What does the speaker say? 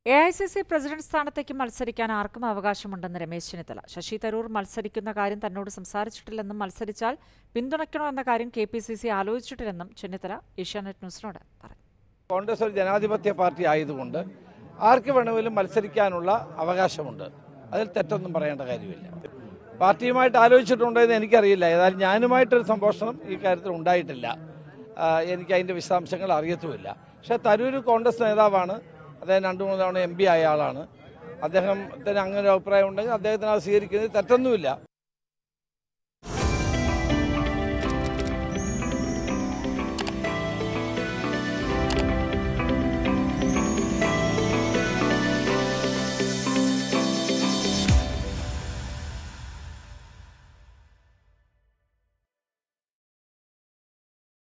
A I C C president സ്ഥാനത്തേക്ക് മത്സരിക്കാൻ ആർക്കും അവകാശമുണ്ടെന്ന് രമേശ് ചെന്നിത്തല ശശി തരൂർ മത്സരിക്കുന്ന കാര്യം തന്നോട് സംസാരിച്ചിട്ടില്ലെന്നും മത്സരിച്ചാൽ പിന്തുണയ്ക്കണോ എന്ന കാര്യം കെ പി സി സി ആലോചിച്ചിട്ടില്ലെന്നും ചെന്നിത്തല ഏഷ്യാനെറ്റ് ന്യൂസിനോട് പറഞ്ഞു കോൺഗ്രസ് ഒരു ജനാധിപത്യ പാർട്ടി ആയതുകൊണ്ട് ആർക്ക് വേണമെങ്കിലും മത്സരിക്കാനുള്ള അവകാശമുണ്ട് അതിൽ തെറ്റൊന്നും പറയേണ്ട കാര്യമില്ല പാർട്ടിയുമായിട്ട് ആലോചിച്ചിട്ടുണ്ടോ എന്ന് എനിക്കറിയില്ല ഏതായാലും ഞാനുമായിട്ടൊരു സംഭാഷണം ഈ കാര്യത്തിൽ ഉണ്ടായിട്ടില്ല ആ, എനിക്ക് അതിൻ്റെ വിശദാംശങ്ങൾ അറിയത്തുമില്ല പക്ഷേ തരൂർ കോൺഗ്രസ് നേതാവാണ് അദ്ദേഹം രണ്ടു മൂന്ന് തവണ എം പി ആയ ആളാണ് അദ്ദേഹത്തിന് അങ്ങനെ ഒരു അഭിപ്രായം ഉണ്ടെങ്കിൽ അദ്ദേഹത്തിന് അത് സ്വീകരിക്കുന്നതിൽ തെറ്റൊന്നുമില്ല